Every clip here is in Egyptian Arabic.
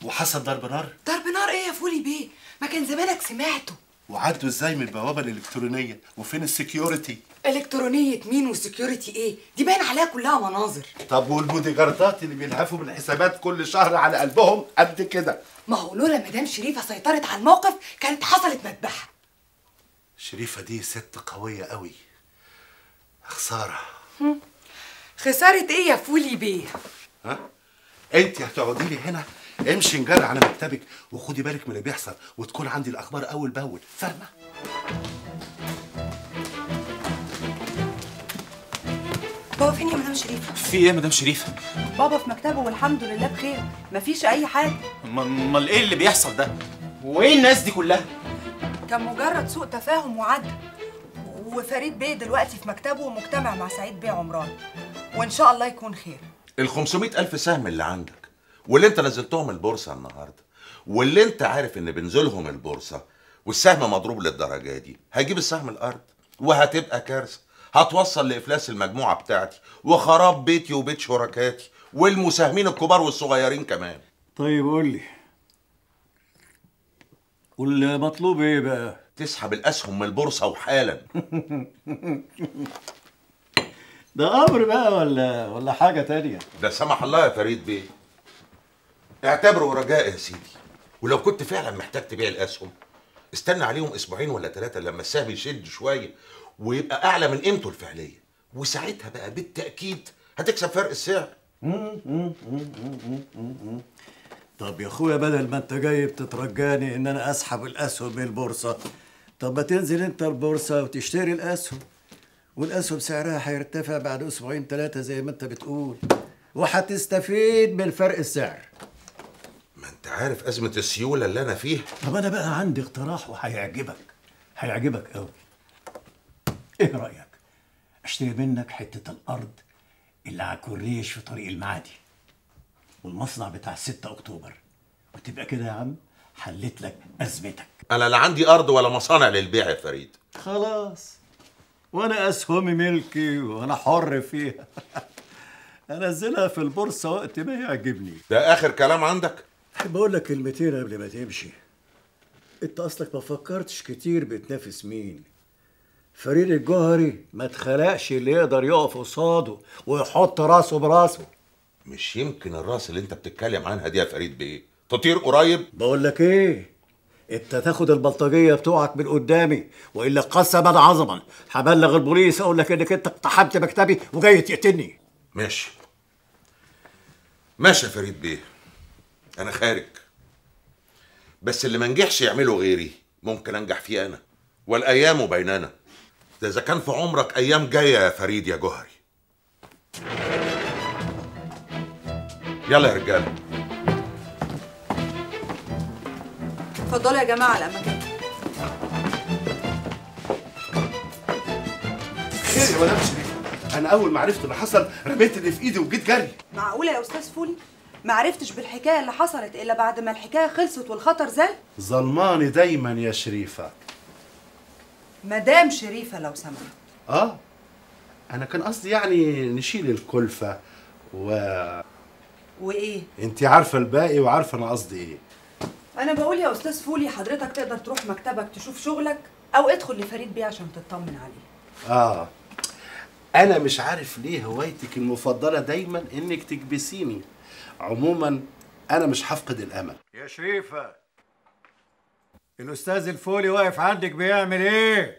وحصل ضرب نار ضرب نار ايه يا فولي بيه ما كان زمانك سمعته وعدوا ازاي من البوابه الالكترونيه وفين السكيورتي الكترونيه مين وسكيورتي ايه دي باين عليها كلها مناظر طب والبوديجاردات اللي بيلهفوا من الحسابات كل شهر على قلبهم قد كده ما هو لولا مدام شريفه سيطرت على الموقف كانت حصلت مذبحه شريفه دي ست قويه قوي خساره خساره ايه يا فولي بيه ها انت هتقعدي لي هنا امشي نجري على مكتبك وخدي بالك من اللي بيحصل وتكون عندي الاخبار اول باول فاهمه بابا فين يا مدام شريفه في ايه يا مدام شريفه بابا في مكتبه والحمد لله بخير مفيش اي حاجه م- امال ايه اللي بيحصل ده وايه الناس دي كلها كان مجرد سوء تفاهم وعدى وفريد بيه دلوقتي في مكتبه ومجتمع مع سعيد بيه عمران وان شاء الله يكون خير ال 500 ألف سهم اللي عندك واللي انت نزلتهم البورصة النهاردة واللي انت عارف ان بنزلهم البورصة والسهم مضروب للدرجة دي هجيب السهم الأرض وهتبقى كارثة هتوصل لإفلاس المجموعة بتاعتي وخراب بيتي وبيت شركاتي والمساهمين الكبار والصغيرين كمان طيب قول لي والمطلوب ايه بقى؟ تسحب الأسهم من البورصة وحالا ده امر بقى ولا ولا حاجه تانية ده سمح الله يا فريد بيه اعتبره رجاء يا سيدي ولو كنت فعلا محتاج تبيع الاسهم استنى عليهم اسبوعين ولا ثلاثه لما السهم يشد شويه ويبقى اعلى من قيمته الفعليه وساعتها بقى بالتاكيد هتكسب فرق السعر طب يا اخويا بدل ما انت جاي بتترجاني ان انا اسحب الاسهم من البورصه طب ما تنزل انت البورصه وتشتري الاسهم والاسهم سعرها هيرتفع بعد اسبوعين ثلاثه زي ما انت بتقول وهتستفيد من فرق السعر ما انت عارف ازمه السيوله اللي انا فيها طب انا بقى عندي اقتراح وهيعجبك هيعجبك قوي ايه رايك اشتري منك حته الارض اللي على الكورنيش في طريق المعادي والمصنع بتاع 6 اكتوبر وتبقى كده يا عم حلت لك ازمتك انا لا عندي ارض ولا مصانع للبيع يا فريد خلاص وانا اسهمي ملكي وانا حر فيها انزلها في البورصه وقت ما يعجبني ده اخر كلام عندك احب اقول لك كلمتين قبل ما تمشي انت اصلك ما فكرتش كتير بتنافس مين فريد الجوهري ما اتخلقش اللي يقدر يقف قصاده ويحط راسه براسه مش يمكن الراس اللي انت بتتكلم عنها دي يا فريد بيه تطير قريب بقول لك ايه انت تاخد البلطجيه بتوعك من قدامي والا قسما عظما هبلغ البوليس اقول لك انك انت اقتحمت مكتبي وجاي تقتلني ماشي ماشي يا فريد بيه انا خارج بس اللي ما نجحش يعمله غيري ممكن انجح فيه انا والايام بيننا ده اذا كان في عمرك ايام جايه يا فريد يا جوهري يلا يا رجاله اتفضلوا يا جماعه على الاماكن خير يا مدام شريفه انا اول ما عرفت اللي حصل رميت اللي في ايدي وجيت جري معقوله يا استاذ فولي ما عرفتش بالحكايه اللي حصلت الا بعد ما الحكايه خلصت والخطر زال ظلماني دايما يا شريفه مدام شريفه لو سمحت اه انا كان قصدي يعني نشيل الكلفه و وايه انت عارفه الباقي وعارفه انا قصدي ايه انا بقول يا استاذ فولي حضرتك تقدر تروح مكتبك تشوف شغلك او ادخل لفريد بيه عشان تطمن عليه اه انا مش عارف ليه هوايتك المفضله دايما انك تكبسيني عموما انا مش هفقد الامل يا شريفه الاستاذ الفولي واقف عندك بيعمل ايه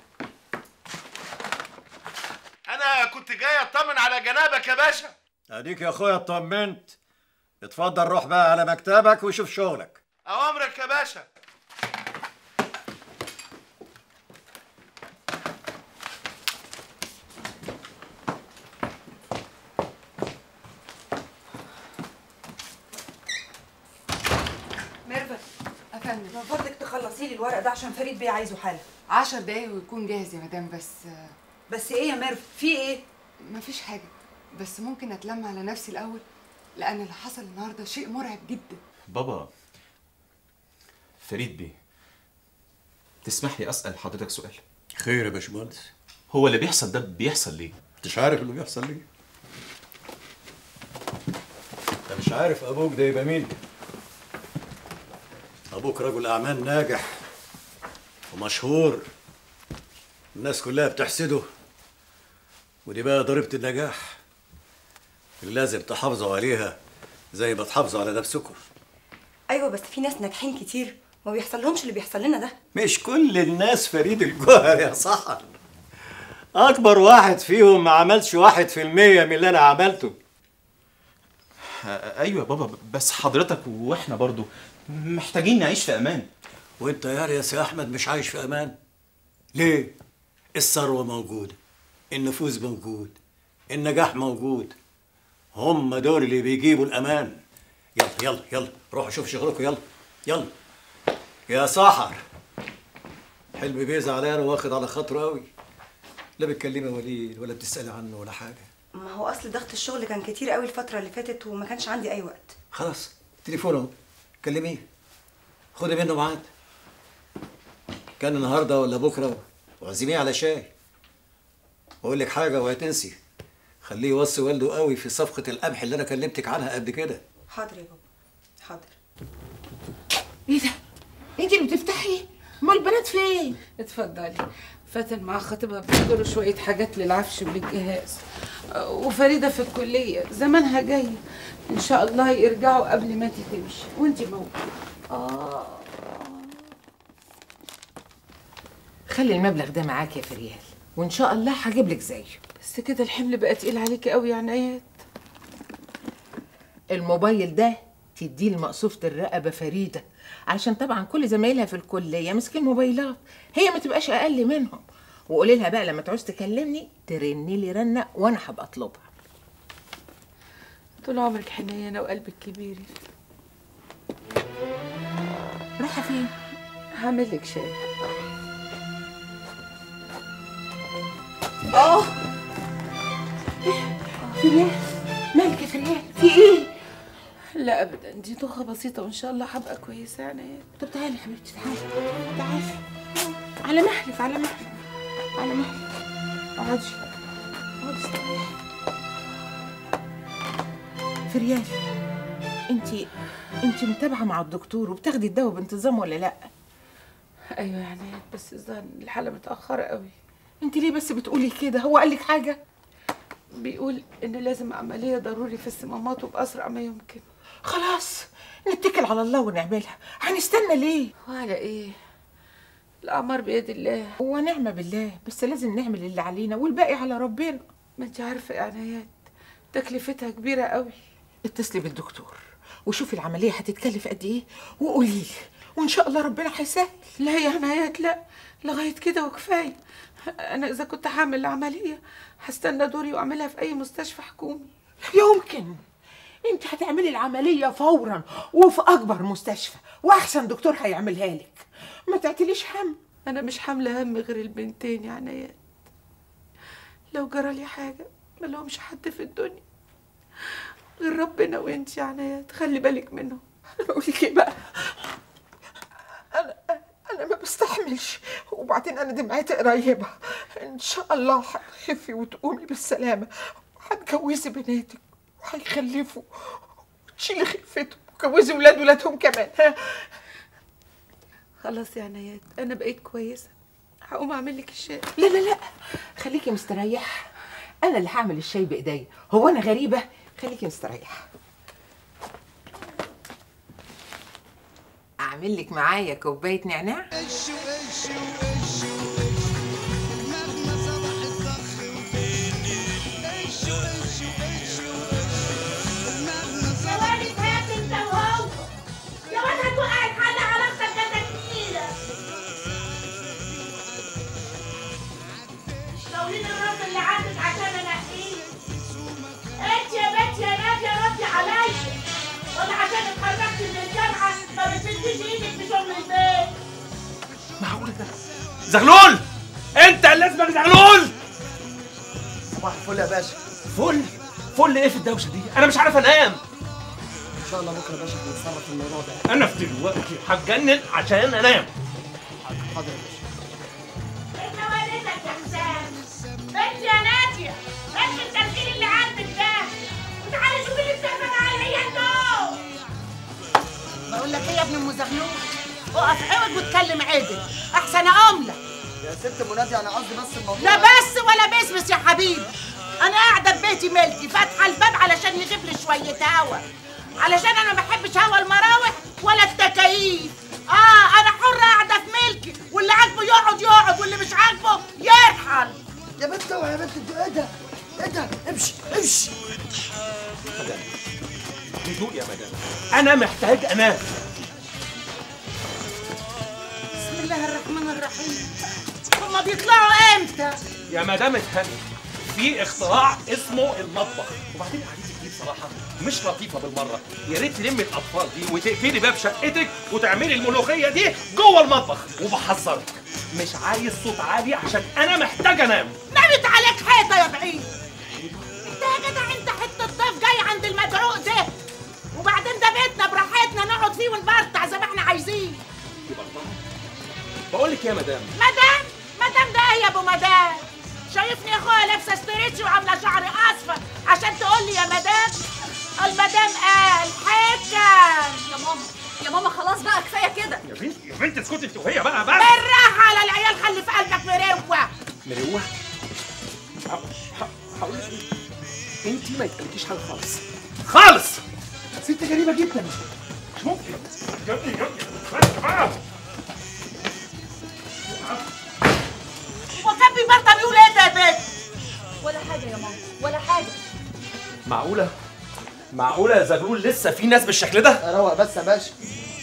انا كنت جاي اطمن على جنابك يا باشا اديك يا اخويا اطمنت اتفضل روح بقى على مكتبك وشوف شغلك اوامرك يا باشا ميرفت افندم من فضلك تخلصي لي الورق ده عشان فريد بيه عايزه حالا عشر دقايق ويكون جاهز يا مدام بس آه، بس ايه يا ميرفت في ايه مفيش حاجه بس ممكن اتلم على نفسي الاول لان اللي حصل النهارده شيء مرعب جدا بابا فريد بيه تسمح لي اسال حضرتك سؤال خير يا باشمهندس هو اللي بيحصل ده بيحصل ليه مش عارف اللي بيحصل ليه انت مش عارف ابوك ده يبقى مين ابوك رجل اعمال ناجح ومشهور الناس كلها بتحسده ودي بقى ضريبة النجاح اللي لازم تحافظوا عليها زي ما تحافظوا على نفسكم ايوه بس في ناس ناجحين كتير ما بيحصل لهمش اللي بيحصل لنا ده مش كل الناس فريد الجوهر يا صحر اكبر واحد فيهم ما عملش واحد في المية من اللي انا عملته آه، ايوه يا بابا بس حضرتك واحنا برضو محتاجين نعيش في امان وانت يا يا سي احمد مش عايش في امان ليه الثروه موجوده النفوذ موجود النجاح موجود هم دول اللي بيجيبوا الامان يلا يلا يلا روحوا شوفوا شغلكم يلا يلا يا سحر حلمي بيه زعلان واخد على خاطره قوي لا بتكلمي وليد ولا بتسالي عنه ولا حاجه ما هو اصل ضغط الشغل كان كتير قوي الفتره اللي فاتت وما كانش عندي اي وقت خلاص تليفون اهو كلميه خدي منه ميعاد كان النهارده ولا بكره وعزميه على شاي واقول لك حاجه وهتنسي خليه يوصي والده قوي في صفقه القمح اللي انا كلمتك عنها قبل كده حاضر يا بابا حاضر ايه ده؟ انت اللي بتفتحي؟ امال البنات فين؟ اتفضلي فاتن مع خطيبها بيشتروا شوية حاجات للعفش وللجهاز أه، وفريدة في الكلية زمانها جاي إن شاء الله يرجعوا قبل ما انت تمشي وانت موجودة خلي المبلغ ده معاك يا فريال وان شاء الله هجيب لك زيه بس كده الحمل بقى تقيل عليكي قوي يا عنايات الموبايل ده تديه لمقصوفة الرقبة فريدة عشان طبعا كل زمايلها في الكلية ماسكين موبايلات هي ما تبقاش أقل منهم وقولي لها بقى لما تعوز تكلمني ترني لي رنة وأنا هبقى أطلبها طول عمرك حنينة وقلبك كبير رايحة فين؟ هعمل لك شاي اه فريال مالك يا فريال في ايه؟ لا ابدا دي دوخة بسيطة وان شاء الله هبقى كويسة يا عنايات طب تعالي يا حبيبتي تعالي تعالي على مهلك على مهلك على مهلك اقعدي اقعدي استريحي فريال انت انت متابعه مع الدكتور وبتاخدي الدواء بانتظام ولا لا ايوه يا عنايات بس الظاهر إن الحالة متأخرة قوي انت ليه بس بتقولي كده هو قال لك حاجه بيقول ان لازم عملية ضروري في الصمامات وبأسرع ما يمكن خلاص نتكل على الله ونعملها هنستنى ليه وعلى ايه الأعمار بيد الله ونعمة بالله بس لازم نعمل اللي علينا والباقي على ربنا ما انت عارفة يا عنايات تكلفتها كبيرة قوي اتصلي بالدكتور وشوفي العملية هتتكلف قد ايه وقولي لي وان شاء الله ربنا هيسهل لا يا عنايات لا لغاية كده وكفاية أنا إذا كنت هعمل العملية هستنى دوري وأعملها في أي مستشفى حكومي يمكن انت هتعملي العملية فورا وفي اكبر مستشفى واحسن دكتور هيعملها لك ما تعتليش هم أنا مش حاملة هم غير البنتين يا عنايات لو جرالي حاجة ملهمش حد في الدنيا غير ربنا وانت يا عنايات خلي بالك منهم اقول لك ايه بقى انا انا ما بستحملش وبعدين انا دمعتي قريبه ان شاء الله هتخفي وتقومي بالسلامه وهتجوزي بناتك وهيخلفوا وتشيلي خلفتهم وتجوزي ولاد ولادهم كمان ها خلاص يا عنايات أنا بقيت كويسة هقوم أعمل لك الشاي لا لا لا خليكي مستريحه انا اللي هعمل الشاي بايديا هو انا غريبه خليكي مستريحه اعمل لك معايا كوبايه نعناع يا والد هات انت وهو يا واد هتوقع الحاجة على اختك جاتك كتيرة طولين الراس اللي عندك عشان انقيه انت يا بنت يا نادية ردي عليا ولا عشان اتخرجت من الجامعة ما بتشديش ايدك في شغل البيت معقول ده زغلول انت اللي اسمك زغلول صباح الفل يا باشا فل فل ايه في الدوشه دي انا مش عارف انام ان شاء الله بكره يا باشا هنتصرف في الموضوع ده انا في دلوقتي هتجنن عشان انام حاضر يا باشا انت والدتك يا حسام بنت يا نادية ركز التمثيل اللي عندك ده وتعالي شوفي اللي بتعمل عليا انتوا بقول لك ايه يا ابن ام زغلول اقف عوج واتكلم عدل احسن اقوم لك يا ست منادي انا قصدي بس الموضوع لا بس ولا بسبس يا حبيبي انا قاعده في بيتي ملكي فاتحه الباب علشان يغيب لي شويه هوا علشان انا ما بحبش هوا المراوح ولا التكاييف اه انا حره قاعده في ملكي واللي عاجبه يقعد يقعد واللي مش عاجبه يرحل يا بنت اوعى يا بنت انت ايه ده؟ ايه ده؟ امشي امشي هدوء يا مدام انا محتاج انام بسم الله الرحمن الرحيم هما بيطلعوا امتى يا مدام افهمي في اختراع اسمه المطبخ وبعدين قعدتك دي بصراحه مش لطيفه بالمره يا ريت تلمي الاطفال دي وتقفلي باب شقتك وتعملي الملوخيه دي جوه المطبخ وبحذرك مش عايز صوت عالي عشان انا محتاج انام نامت عليك حيطه يا بعيد انت يا جدع انت حته ضيف جاي عند المدعوق ده وبعدين ده بيتنا براحتنا نقعد فيه ونبرطع زي ما احنا عايزين بقول لك يا مدام مدام مدام ده ايه يا ابو مدام شايفني يا اخويا لابسه ستريتش وعامله شعري اصفر عشان تقول لي يا مدام المدام قال حكم يا ماما يا ماما خلاص بقى كفايه كده يا بنتي يا بنتي اسكتي انت وهي بقى بس بالراحه على العيال خلي في قلبك مروه مروه ه- ه- هقول لك ايه انت ما يتقلكيش حاجه خالص خالص ست غريبه جدا مش ممكن يا ابني يا ابني بس بقى هو كان بيبرطم يقول ايه ده يا بنت ولا حاجه يا ماما ولا حاجه معقوله معقوله يا زغلول لسه في ناس بالشكل ده روق بس يا باشا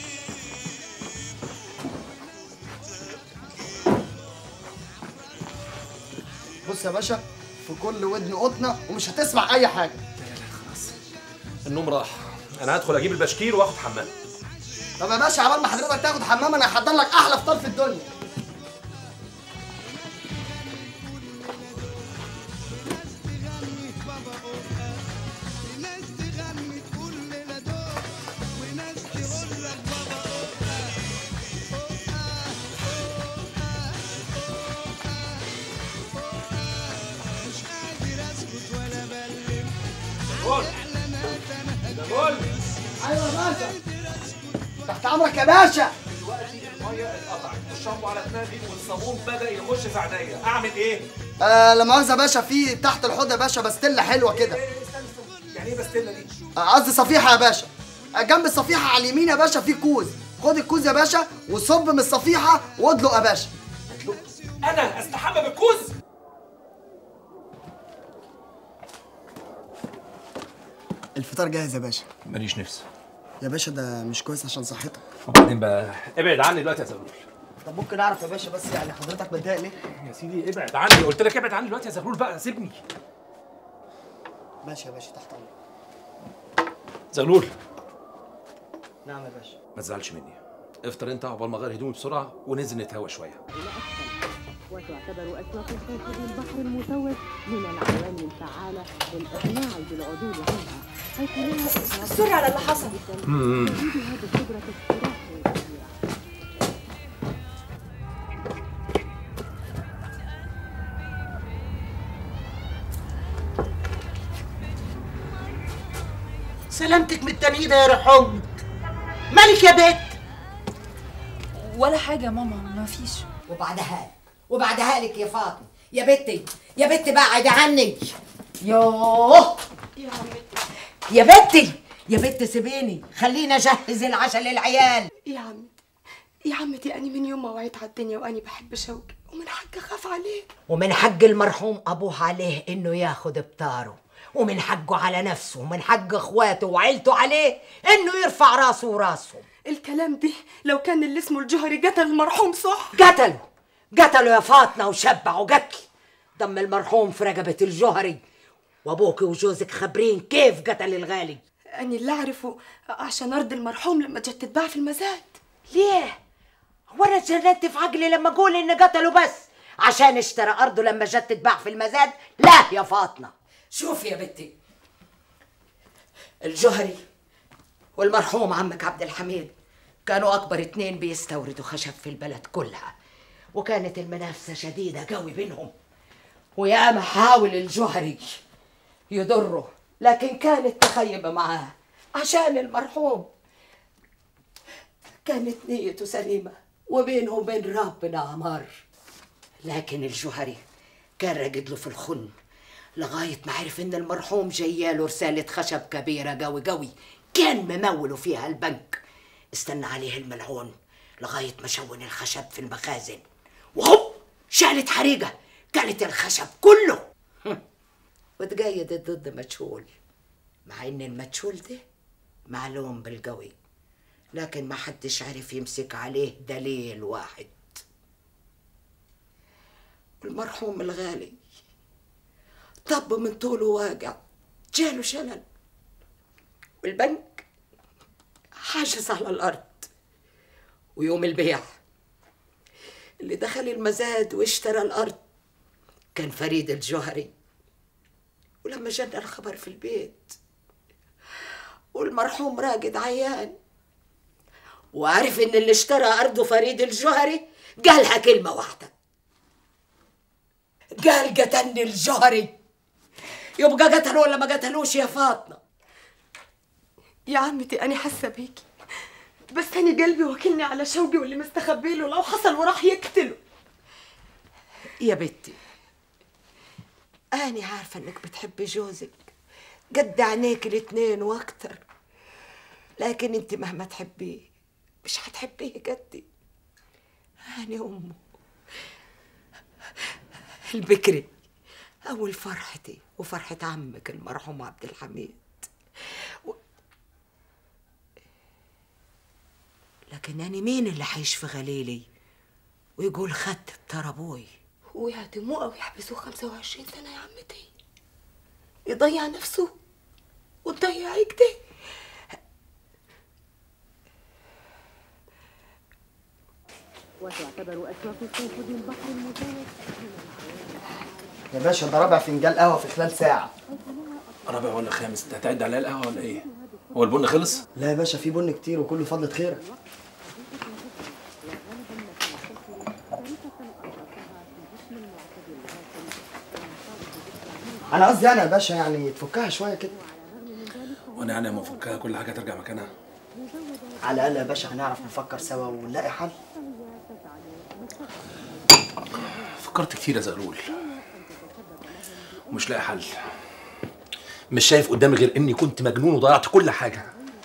بص يا باشا في كل ودن قطنه ومش هتسمع اي حاجه النوم راح انا هدخل اجيب البشكير واخد حمام طب يا باشا عبال ما حضرتك تاخد حمام انا هحضر لك احلى فطار في الدنيا ايوه يا باشا تحت امرك يا باشا دلوقتي الميه اتقطعت الشامبو على دماغي والصابون بدا يخش في عينيا اعمل ايه؟ آه لا مؤاخذه يا باشا في تحت الحوض يا باشا بستله حلوه كده يعني ايه بستله دي؟ آه، قصدي صفيحه يا باشا آه، جنب الصفيحه على اليمين يا باشا في كوز خد الكوز يا باشا وصب من الصفيحه وادلق يا باشا انا استحمى بالكوز الفطار جاهز يا باشا ماليش نفس يا باشا ده مش كويس عشان صحتك وبعدين بقى ابعد عني دلوقتي يا زغلول طب ممكن اعرف يا باشا بس يعني حضرتك متضايق ليه يا سيدي ابعد عني قلت لك ابعد عني دلوقتي يا زغلول بقى سيبني ماشي يا باشا تحت امرك زغلول نعم يا باشا ما تزعلش مني افطر انت عقبال ما اغير هدومي بسرعه وننزل نتهوى شويه وتعتبر أسواق خارج البحر المتوج من العوامل الفعالة للإقناع بالعدول عنها حيث لها سوري على اللي حصل تزيد هذه الخبرة استراحة كبيرة سلامتك من التنهيده يا رحوم مالك يا بنت ولا حاجه يا ماما ما فيش وبعدها لك وبعدها لك يا فاطمه يا بنتي يا بنتي بعد عني يوه يا عمتي يا بنتي يا بنتي سيبيني خليني اجهز العشاء للعيال يا عمتي يا عمتي أنا من يوم ما وعيت على الدنيا وأنا بحب شوقي ومن حقي أخاف عليه ومن حق المرحوم ابوه عليه انه ياخد بطاره ومن حقه على نفسه ومن حق اخواته وعيلته عليه انه يرفع راسه وراسهم الكلام ده لو كان اللي اسمه الجهري قتل المرحوم صح قتلوا قتلوا يا فاطمه وشبعوا قتل دم المرحوم في رقبه الجهري وابوك وجوزك خبرين كيف قتل الغالي أنا اللي أعرفه عشان أرض المرحوم لما جت تتباع في المزاد ليه هو انا اتجننت في عقلي لما اقول ان قتلوا بس عشان اشترى ارضه لما جت تتباع في المزاد لا يا فاطمه شوف يا بنتي الجهري والمرحوم عمك عبد الحميد كانوا اكبر اتنين بيستوردوا خشب في البلد كلها وكانت المنافسه شديده قوي بينهم وياما حاول الجهري يضره لكن كانت تخيب معاه عشان المرحوم كانت نيته سليمة وبينه وبين ربنا عمار لكن الجوهري كان راقد له في الخن لغاية ما عرف إن المرحوم جاياله رسالة خشب كبيرة قوي قوي كان مموله فيها البنك استنى عليه الملعون لغاية ما شون الخشب في المخازن وهوب شالت حريقة كلت الخشب كله وتقيدت ضد مجهول مع إن المجهول ده معلوم بالقوي لكن ما حدش عرف يمسك عليه دليل واحد المرحوم الغالي طب من طوله واقع جاله شلل والبنك حاجز على الأرض ويوم البيع اللي دخل المزاد واشترى الأرض كان فريد الجوهري ولما جانا الخبر في البيت والمرحوم راقد عيان وعرف ان اللي اشترى ارضه فريد الجوهري قالها كلمه واحده قال قتلني الجوهري يبقى قتله ولا ما قتلوش يا فاطمه يا عمتي أنا حاسة بيكي بس أنا قلبي وكلني على شوقي واللي مستخبي له لو حصل وراح يقتله يا بنتي أنا عارفة إنك بتحبي جوزك قد عينيك الاتنين وأكتر لكن أنت مهما تحبيه مش هتحبيه قدي أنا أمه البكري أول فرحتي وفرحة عمك المرحوم عبد الحميد و... لكن أنا مين اللي هيشفي غليلي ويقول خدت بتر أبوي ويعدموه أو يحبسوه 25 سنة يا عمتي يضيع نفسه وتضيعي كده وتعتبر أسواق الصيف بالبحر المتوسط يا باشا ده رابع فنجان قهوه في خلال ساعه رابع ولا خامس انت هتعد عليا القهوه ولا ايه؟ هو البن خلص؟ لا يا باشا في بن كتير وكله فضلة خيرك انا قصدي انا يا باشا يعني تفكها شويه كده وانا يعني لما افكها كل حاجه ترجع مكانها على الاقل يا باشا هنعرف نفكر سوا ونلاقي حل فكرت كتير يا زغلول ومش لاقي حل مش شايف قدامي غير اني كنت مجنون وضيعت كل حاجه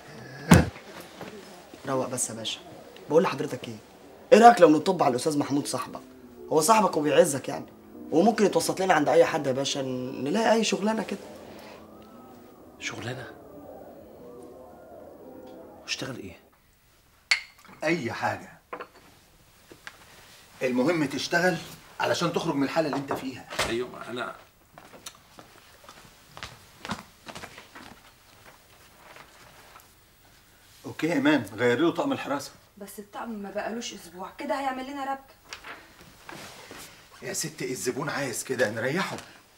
روق بس يا باشا بقول لحضرتك ايه ايه رايك لو نطب على الاستاذ محمود صاحبك هو صاحبك وبيعزك يعني وممكن يتوسط لنا عند اي حد يا باشا ن- نلاقي اي شغلانه كده شغلانه اشتغل ايه اي حاجه المهم تشتغل علشان تخرج من الحاله اللي انت فيها ايوه انا اوكي يا ايمان غيري له طقم الحراسه بس الطقم ما بقالوش اسبوع كده هيعمل لنا ربكه يا ست الزبون عايز كده نريحه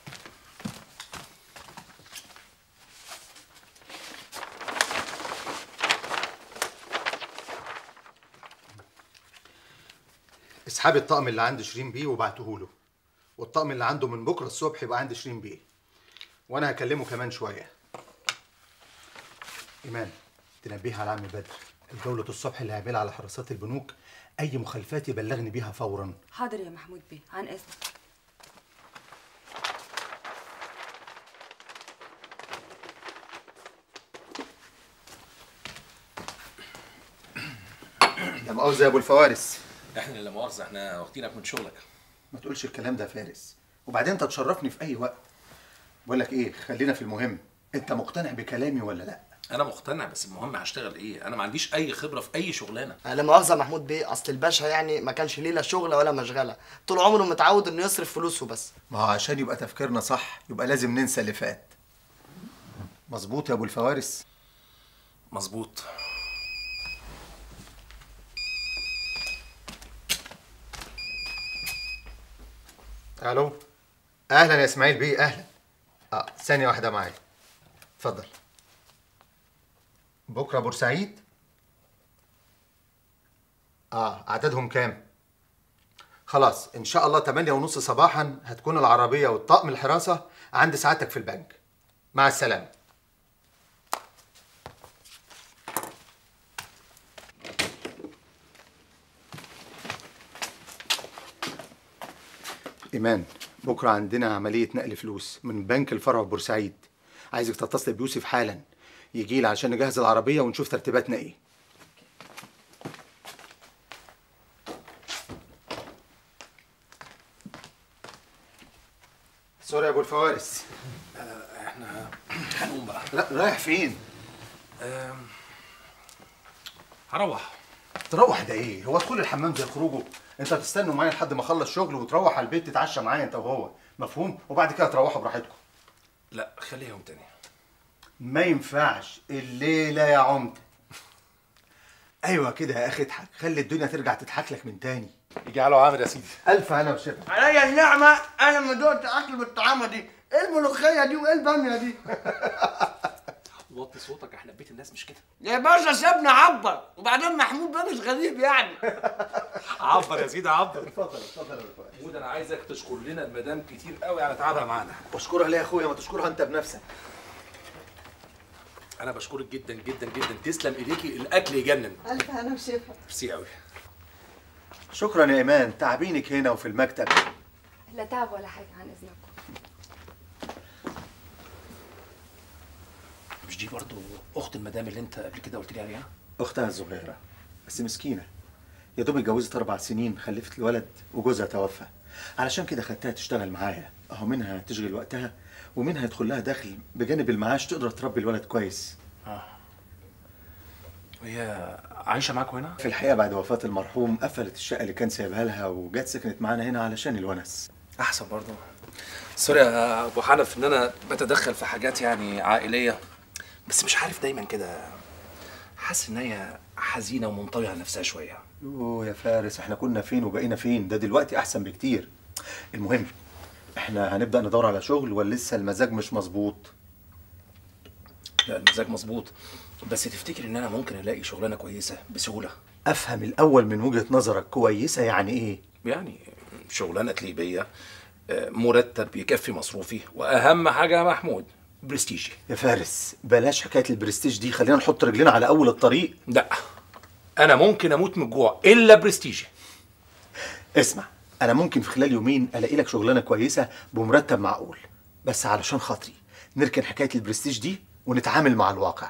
اسحبي الطقم اللي عند شيرين بيه وبعته له والطقم اللي عنده من بكره الصبح يبقى عند شيرين بيه وانا هكلمه كمان شويه ايمان تنبيه على عم بدر الجولة الصبح اللي هيعملها على حراسات البنوك أي مخالفات يبلغني بيها فورا حاضر يا محمود بيه عن اذنك لا مؤاخذة يا أبو الفوارس احنا اللي مؤاخذه احنا واخدينك من شغلك ما تقولش الكلام ده يا فارس وبعدين انت تشرفني في اي وقت بقول لك ايه خلينا في المهم انت مقتنع بكلامي ولا لا انا مقتنع بس المهم هشتغل ايه انا ما عنديش اي خبره في اي شغلانه لا مؤاخذه يا محمود بيه اصل الباشا يعني ما كانش ليه لا شغله ولا مشغله طول عمره متعود انه يصرف فلوسه بس ما هو عشان يبقى تفكيرنا صح يبقى لازم ننسى اللي فات مظبوط يا ابو الفوارس مظبوط الو اهلا يا اسماعيل بيه اهلا اه ثانيه واحده معايا اتفضل بكره بورسعيد اه عددهم كام خلاص ان شاء الله 8 ونص صباحا هتكون العربيه والطقم الحراسه عند سعادتك في البنك مع السلامه ايمان بكره عندنا عمليه نقل فلوس من بنك الفرع في بورسعيد عايزك تتصل بيوسف حالا يجي لي عشان نجهز العربيه ونشوف ترتيباتنا ايه سوري يا ابو الفوارس احنا هنقوم بقى لا رايح فين أم، هروح تروح ده ايه هو دخول الحمام زي خروجه انت هتستنوا معايا لحد ما اخلص شغل وتروح على البيت تتعشى معايا انت وهو مفهوم وبعد كده تروحوا براحتكم لا خليها يوم تاني ما ينفعش الليله يا عمده ايوه كده يا اخي اضحك خلي الدنيا ترجع تضحك لك من تاني يجي على عامر يا سيدي الف هلا وشفا عليا النعمة أنا ما دقت أكل بالطعامة دي إيه الملوخية دي وإيه البامية دي وطي صوتك احنا في بيت الناس مش كده يا باشا سيبني عبر وبعدين محمود ده مش غريب يعني عبر يا سيدي عبر اتفضل اتفضل مود انا عايزك تشكر لنا المدام كتير قوي على تعبها معانا اشكرها ليه يا اخويا ما تشكرها انت بنفسك انا بشكرك جدا جدا جدا تسلم ايديكي الاكل يجنن ألف هنا وشفا ميرسي قوي شكرا يا ايمان تعبينك هنا وفي المكتب لا تعب ولا حاجة عن إذنكم مش دي برضو اخت المدام اللي انت قبل كده قلت لي عليها اختها الصغيره بس مسكينه يا دوب اتجوزت اربع سنين خلفت الولد وجوزها توفى علشان كده خدتها تشتغل معايا اهو منها تشغل وقتها ومنها يدخل لها دخل بجانب المعاش تقدر تربي الولد كويس اه وهي عايشه معاكم هنا في الحقيقه بعد وفاه المرحوم قفلت الشقه اللي كان سايبها لها وجت سكنت معانا هنا علشان الونس احسن برضو سوري يا ابو حنف ان انا بتدخل في حاجات يعني عائليه بس مش عارف دايما كده حاسس ان هي حزينه ومنطويه على نفسها شويه اوه يا فارس احنا كنا فين وبقينا فين ده دلوقتي احسن بكتير المهم احنا هنبدا ندور على شغل ولا لسه المزاج مش مظبوط لا المزاج مظبوط بس تفتكر ان انا ممكن الاقي شغلانه كويسه بسهوله افهم الاول من وجهه نظرك كويسه يعني ايه يعني شغلانه تليبيه آه، مرتب يكفي مصروفي واهم حاجه يا محمود برستيجي يا فارس بلاش حكايه البرستيج دي خلينا نحط رجلنا على اول الطريق لا انا ممكن اموت من الجوع الا برستيجي اسمع انا ممكن في خلال يومين الاقي لك شغلانه كويسه بمرتب معقول بس علشان خاطري نركن حكايه البرستيج دي ونتعامل مع الواقع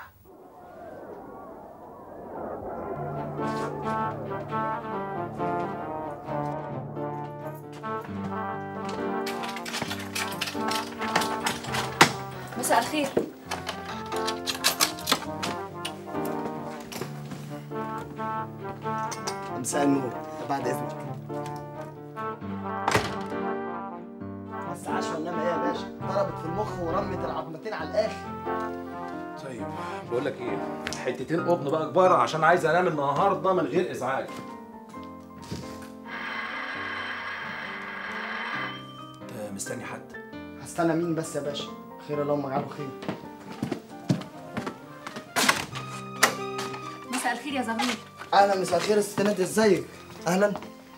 مساء الخير مساء النور بعد اذنك بس عشوة انما ايه يا باشا ضربت في المخ ورمت العظمتين على الاخر طيب بقول لك ايه حتتين قطن بقى كبار عشان عايز انام النهارده من غير ازعاج انت مستني حد هستنى مين بس يا باشا خير اللهم اجعله خير مساء الخير يا زغلول اهلا مساء الخير يا ست نادية ازيك اهلا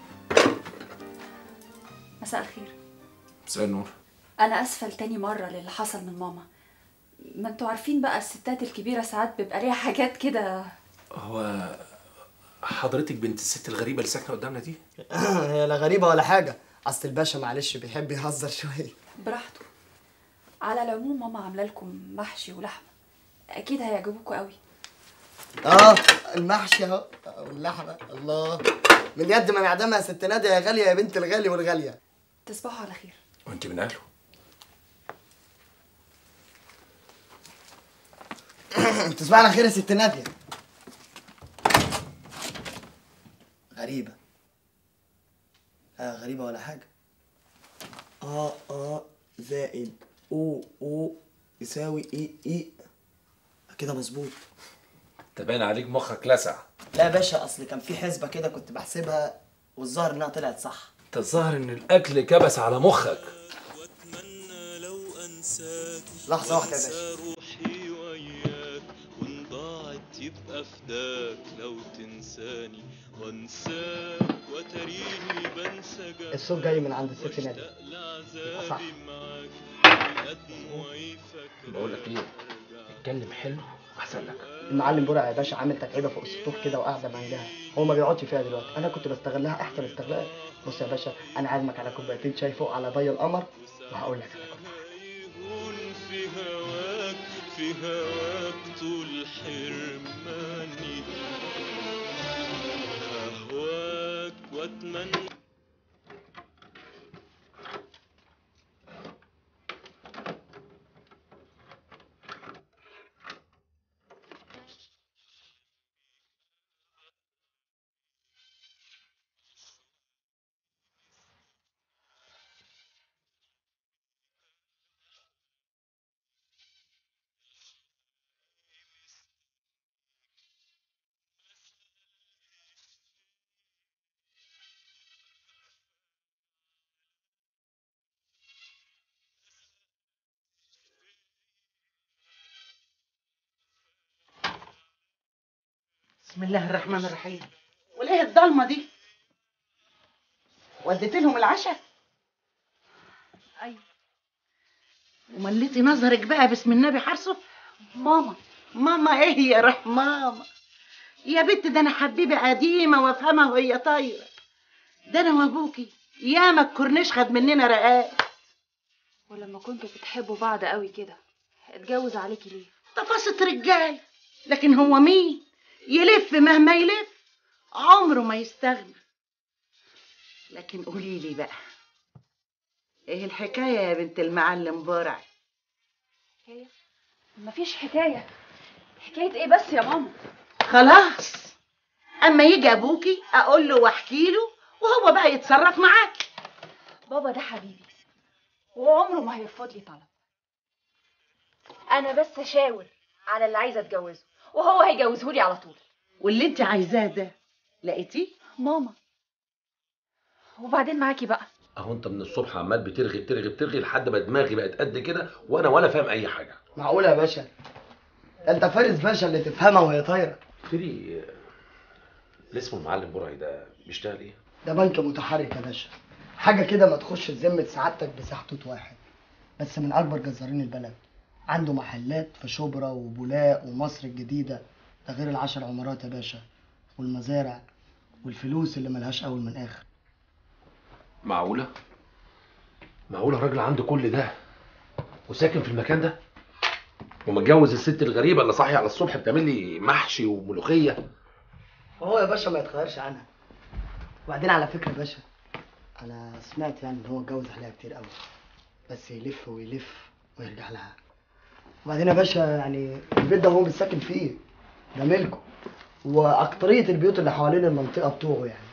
مساء الخير مساء النور انا اسفه لتاني مره للي حصل من ماما ما انتوا عارفين بقى الستات الكبيره ساعات بيبقى ليها حاجات كده هو حضرتك بنت الست الغريبه اللي ساكنه قدامنا دي هي لا غريبة ولا حاجة اصل الباشا معلش بيحب يهزر شوية براحته على العموم ماما عامله لكم محشي ولحمه اكيد هيعجبوكوا قوي اه المحشي اهو واللحمة الله من يد من يعدمها يا ست نادية يا غالية يا بنت الغالي والغالية تصبحوا على خير وانت من اهله تصبح على خير يا ست نادية غريبة آه غريبة ولا حاجة اه اه زائد او او يساوي اي اي كده مظبوط تبان عليك مخك لسع لا يا باشا اصل كان في حسبة كده كنت بحسبها والظاهر انها طلعت صح انت الظاهر ان الاكل كبس على مخك لحظة واحدة يا باشا روحي وياك وان ضاعت يبقى فداك لو تنساني وانساك وتريني بنسى جفاك الصوت جاي من عند الست نادية لعذابي معاك بقول لك ايه اتكلم حلو احسن لك المعلم برع يا باشا عامل تتعيبه فوق السطوح كده وقاعده منجها هو ما بيقعدش فيها دلوقتي انا كنت بستغلها احسن استغلال بص يا باشا انا عازمك على كوبايتين شاي فوق على ضي القمر وهقول لك على في هواك في هواك طول حرماني أهواك وأتمنى بسم الله الرحمن الرحيم والايه الضلمه دي وديت لهم العشاء ايوه ومليتي نظرك بقى باسم النبي حرصه ماما ماما ايه يا روح ماما يا بنت ده انا حبيبه قديمه وافهمها وهي طايره ده انا وابوكي ياما الكورنيش خد مننا رقاق ولما كنتوا بتحبوا بعض قوي كده اتجوز عليكي ليه تفاصيل رجال لكن هو مين يلف مهما يلف عمره ما يستغنى لكن قولي لي بقى ايه الحكايه يا بنت المعلم برع حكايه مفيش حكايه حكايه ايه بس يا ماما خلاص اما يجي ابوكي اقول له واحكي له وهو بقى يتصرف معاكي بابا ده حبيبي وعمره ما هيرفض لي طلب انا بس اشاور على اللي عايزه اتجوزه وهو هيجوزهولي على طول واللي انت عايزاه ده لقيتيه ماما وبعدين معاكي بقى اهو انت من الصبح عمال بترغي بترغي بترغي لحد ما دماغي بقت قد كده وانا ولا فاهم اي حاجه معقوله يا باشا ده انت فارس باشا اللي تفهمها وهي طايره تري اللي اسمه المعلم برعي ده بيشتغل ايه؟ ده بنك متحرك يا باشا حاجه كده ما تخش في ذمه سعادتك بسحتوت واحد بس من اكبر جزارين البلد عنده محلات في شبرا وبولاق ومصر الجديده ده غير العشر عمارات يا باشا والمزارع والفلوس اللي ملهاش اول من اخر معقوله؟ معقوله راجل عنده كل ده وساكن في المكان ده؟ ومتجوز الست الغريبه اللي صاحيه على الصبح بتعمل لي محشي وملوخيه وهو يا باشا ما يتغيرش عنها وبعدين على فكره يا باشا انا سمعت يعني ان هو اتجوز عليها كتير قوي بس يلف ويلف ويرجع لها وبعدين يا باشا يعني البيت ده هو مش ساكن فيه ده ملكه واكتريه البيوت اللي حوالين المنطقه بتوعه يعني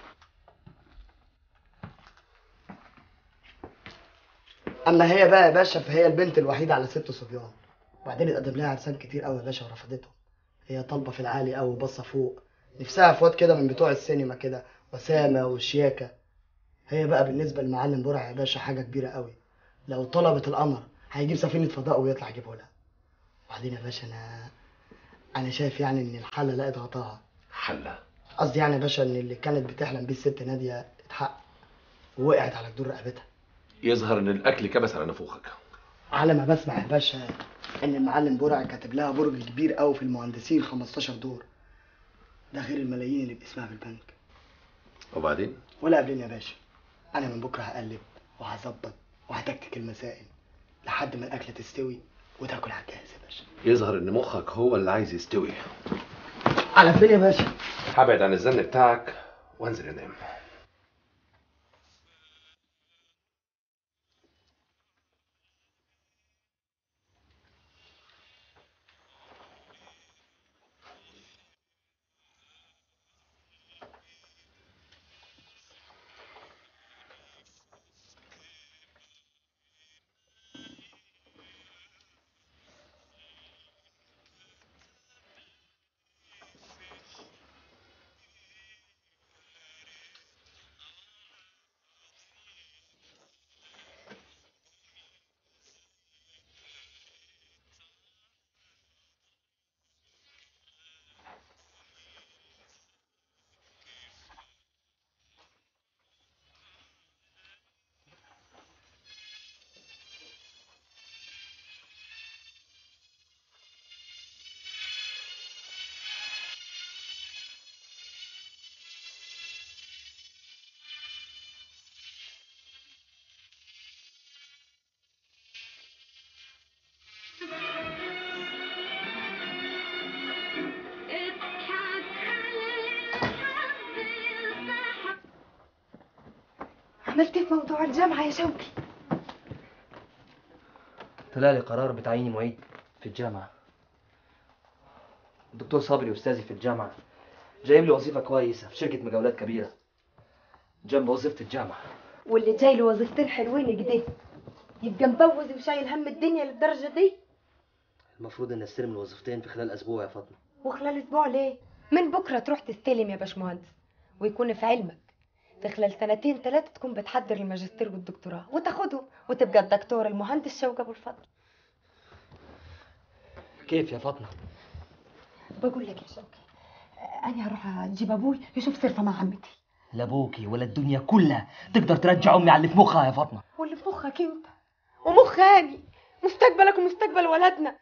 اما هي بقى يا باشا فهي البنت الوحيده على ست صبيان وبعدين اتقدم لها عرسان كتير قوي يا باشا ورفضتهم هي طالبه في العالي قوي وباصه فوق نفسها في واد كده من بتوع السينما كده وسامه وشياكه هي بقى بالنسبه للمعلم برع يا باشا حاجه كبيره قوي لو طلبت القمر هيجيب سفينه فضاء ويطلع يجيبه لها وبعدين يا باشا انا انا شايف يعني ان الحله لقت غطاها حله قصدي يعني يا باشا ان اللي كانت بتحلم بيه الست ناديه اتحقق ووقعت على جدور رقبتها يظهر ان الاكل كبس على نافوخك على ما بسمع يا باشا ان المعلم برع كاتب لها برج كبير قوي في المهندسين 15 دور ده غير الملايين اللي باسمها في البنك وبعدين ولا قبلين يا باشا انا من بكره هقلب وهظبط وهتكتك المسائل لحد ما الاكله تستوي وتاكل على الجاهز يا باشا يظهر ان مخك هو اللي عايز يستوي على فين يا باشا هبعد عن الزن بتاعك وانزل انام عملت ايه في موضوع الجامعه يا شوقي طلع لي قرار بتعييني معيد في الجامعة الدكتور صبري أستاذي في الجامعة جايب لي وظيفة كويسة في شركة مجاولات كبيرة جنب وظيفة الجامعة واللي جاي له وظيفتين حلوين كده يبقى مبوز وشايل هم الدنيا للدرجه دي المفروض إن أستلم الوظيفتين في خلال أسبوع يا فاطمة وخلال اسبوع ليه من بكره تروح تستلم يا باشمهندس ويكون في علمك في خلال سنتين ثلاثه تكون بتحضر الماجستير والدكتوراه وتاخدهم وتبقى الدكتور المهندس شوقي ابو الفضل كيف يا فاطمة؟ بقول لك يا شوقي انا هروح اجيب ابوي يشوف سيرته مع عمتي لا أبوكي ولا الدنيا كلها تقدر ترجع أمي على اللي في مخها يا فاطمة واللي في مخك انت ومخ هاني مستقبلك ومستقبل ولدنا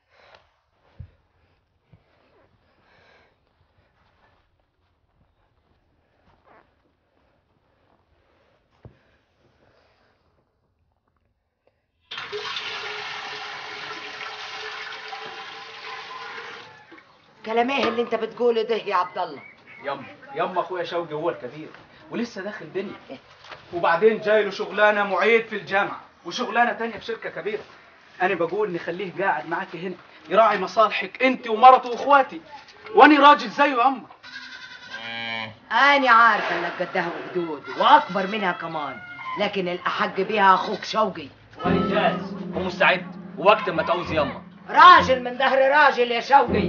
كلام ايه اللي انت بتقوله ده يا عبد الله يما يما اخويا شوقي هو الكبير ولسه داخل دنيا وبعدين جاي له شغلانه معيد في الجامعه وشغلانه تانية في شركه كبيره انا بقول نخليه قاعد معاك هنا يراعي مصالحك انت ومرته واخواتي واني راجل زيه يا اما انا عارفه انك قدها وقدود واكبر منها كمان لكن الاحق بيها اخوك شوقي وأنا جاهز ومستعد ووقت ما تعوز يما راجل من ظهر راجل يا شوقي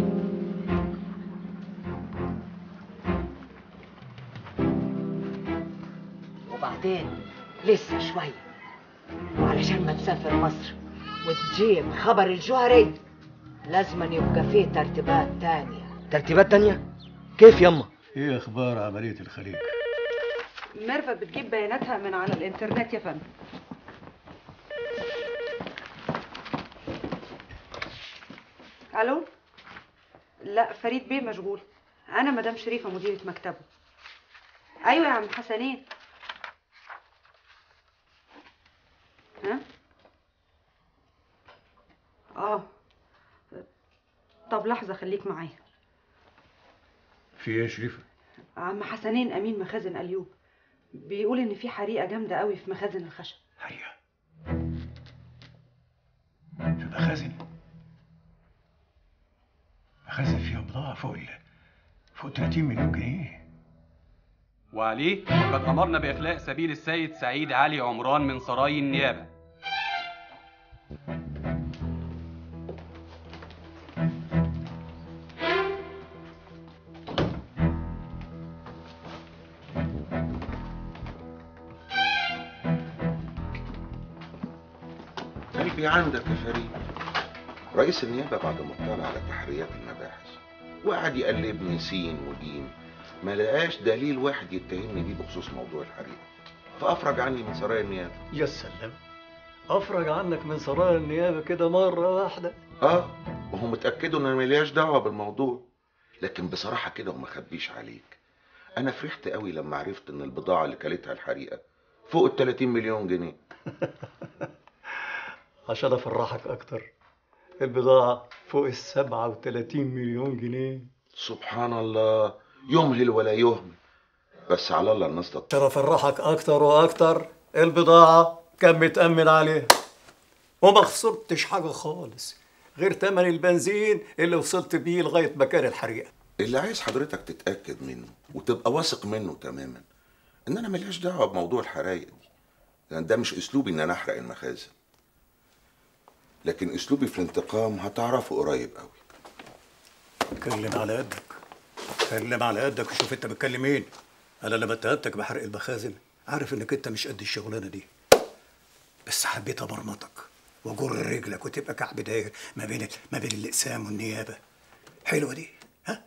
وبعدين لسه شوي وعلشان ما تسافر مصر وتجيب خبر الجوهري لازم يبقى فيه ترتيبات تانية ترتيبات تانية؟ كيف يما؟ ايه اخبار عمليه الخليج ميرفت بتجيب بياناتها من على الانترنت يا فندم الو لا فريد بيه مشغول انا مدام شريفه مديره مكتبه ايوه يا عم حسنين ها اه طب لحظه خليك معايا في ايه يا شريفه عم حسنين امين مخازن اليوب بيقول ان في حريقه جامده قوي في مخازن الخشب في مخازن مخازن فيها بضاعه فوق ال فوق 30 مليون جنيه وعليه وقد أمرنا بإخلاء سبيل السيد سعيد علي عمران من سراي النيابة قلبي عندك يا فريد رئيس النيابة بعد ما اطلع على تحريات المباحث وقعد يقلبني سين ودين ما لقاش دليل واحد يتهمني بيه بخصوص موضوع الحريق فأفرج عني من سرايا النيابة يا سلام افرج عنك من سرايا النيابه كده مره واحده اه وهم متأكدوا ان انا ملياش دعوة بالموضوع لكن بصراحة كده وما اخبيش عليك انا فرحت قوي لما عرفت ان البضاعة اللي كلتها الحريقة فوق ال 30 مليون جنيه عشان افرحك اكتر البضاعه فوق ال 37 مليون جنيه سبحان الله يمهل ولا يهمل بس على الله الناس تطلع عشان افرحك اكتر واكتر البضاعه كان متامن عليها وما خسرتش حاجه خالص غير تمن البنزين اللي وصلت بيه لغايه مكان الحريقه اللي عايز حضرتك تتأكد منه وتبقى واثق منه تماما ان انا ملياش دعوة بموضوع الحرايق دي لان ده مش اسلوبي ان انا احرق المخازن لكن اسلوبي في الانتقام هتعرفه قريب قوي اتكلم على قدك اتكلم على قدك وشوف انت بتكلم مين انا لما اتهمتك بحرق المخازن عارف انك انت مش قد الشغلانه دي بس حبيت ابرمطك واجر رجلك وتبقى كعب داير ما بين ما بين الاقسام والنيابه حلوه دي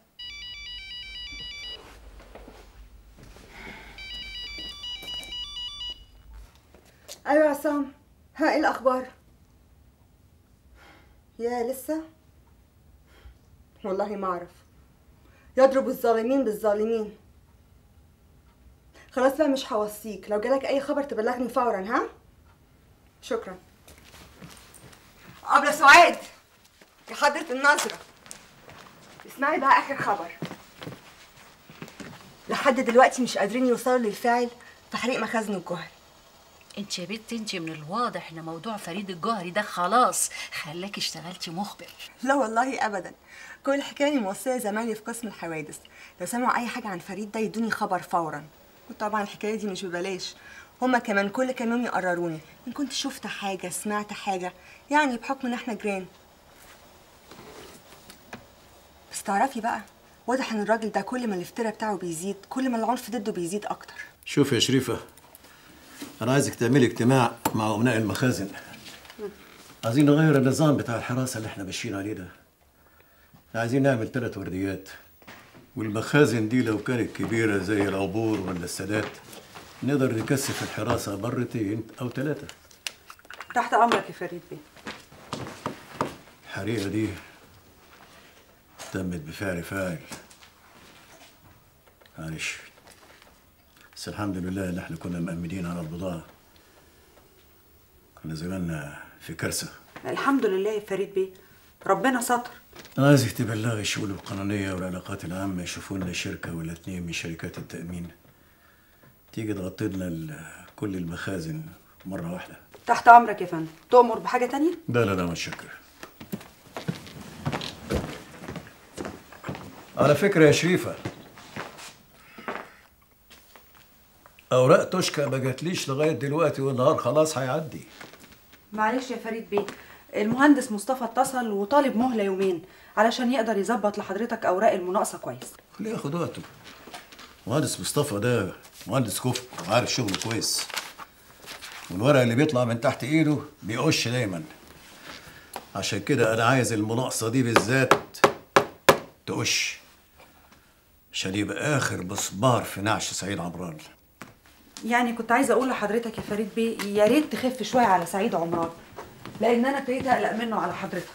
ايوه يا عصام ها ايه الاخبار يا لسه والله ما اعرف يضرب الظالمين بالظالمين خلاص بقى مش هوصيك لو جالك اي خبر تبلغني فورا ها شكرا أبلة سعاد يا حضرة النظرة اسمعي بقى آخر خبر لحد دلوقتي مش قادرين يوصلوا للفاعل في حريق مخازن الجوهري انت يا بنت انت من الواضح ان موضوع فريد الجوهري ده خلاص خلاكي اشتغلتي مخبر لا والله ابدا كل الحكايه اني موصيه زمايلي في قسم الحوادث لو سمعوا اي حاجه عن فريد ده يدوني خبر فورا وطبعا الحكايه دي مش ببلاش هما كمان كل كام يوم يقرروني ان كنت شفت حاجه سمعت حاجه يعني بحكم ان احنا جيران بس تعرفي بقى واضح ان الراجل ده كل ما الافتراء بتاعه بيزيد كل ما العنف ضده بيزيد اكتر شوف يا شريفة أنا عايزك تعملي اجتماع مع أمناء المخازن عايزين نغير النظام بتاع الحراسة اللي احنا ماشيين عليه ده عايزين نعمل ثلاث ورديات والمخازن دي لو كانت كبيرة زي العبور ولا السادات نقدر نكثف الحراسة مرتين أو ثلاثة تحت امرك يا فريد بيه الحريقة دي تمت بفعل فاعل معلش بس الحمد لله ان احنا كنا مأمنين على البضاعة كنا زماننا في كارثة الحمد لله يا فريد بيه ربنا ستر أنا عايزك تبلغي الشؤون القانونية والعلاقات العامة يشوفوا لنا شركة ولا اتنين من شركات التأمين تيجي تغطي لنا ال- كل المخازن مرة واحدة تحت امرك يا فندم تؤمر بحاجه تانية لا لا لا متشكر على فكرة يا شريفة أوراق توشكا ما جاتليش لغاية دلوقتي والنهار خلاص هيعدي معلش يا فريد بيه المهندس مصطفى اتصل وطالب مهله يومين علشان يقدر يظبط لحضرتك اوراق المناقصه كويس خليه ياخد وقته مهندس مصطفى ده مهندس كفء وعارف شغله كويس والورق اللي بيطلع من تحت ايده بيقش دايما عشان كده انا عايز المناقصه دي بالذات تقش عشان يبقى اخر مسمار في نعش سعيد عمران يعني كنت عايزه اقول لحضرتك يا فريد بيه يا ريت تخف شويه على سعيد عمران لان انا ابتديت اقلق منه على حضرتك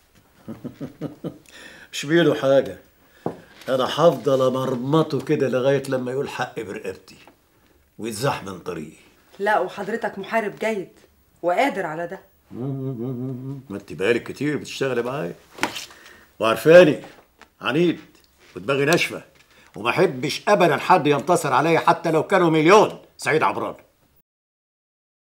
مش بيده حاجه انا هفضل امرمطه كده لغايه لما يقول حقي برقبتي ويتزاح من طريقي لا وحضرتك محارب جيد وقادر على ده ما انت بقالك كتير بتشتغلي معايا وعارفاني عنيد ودماغي ناشفه وما احبش ابدا حد ينتصر عليا حتى لو كانوا مليون سعيد عمران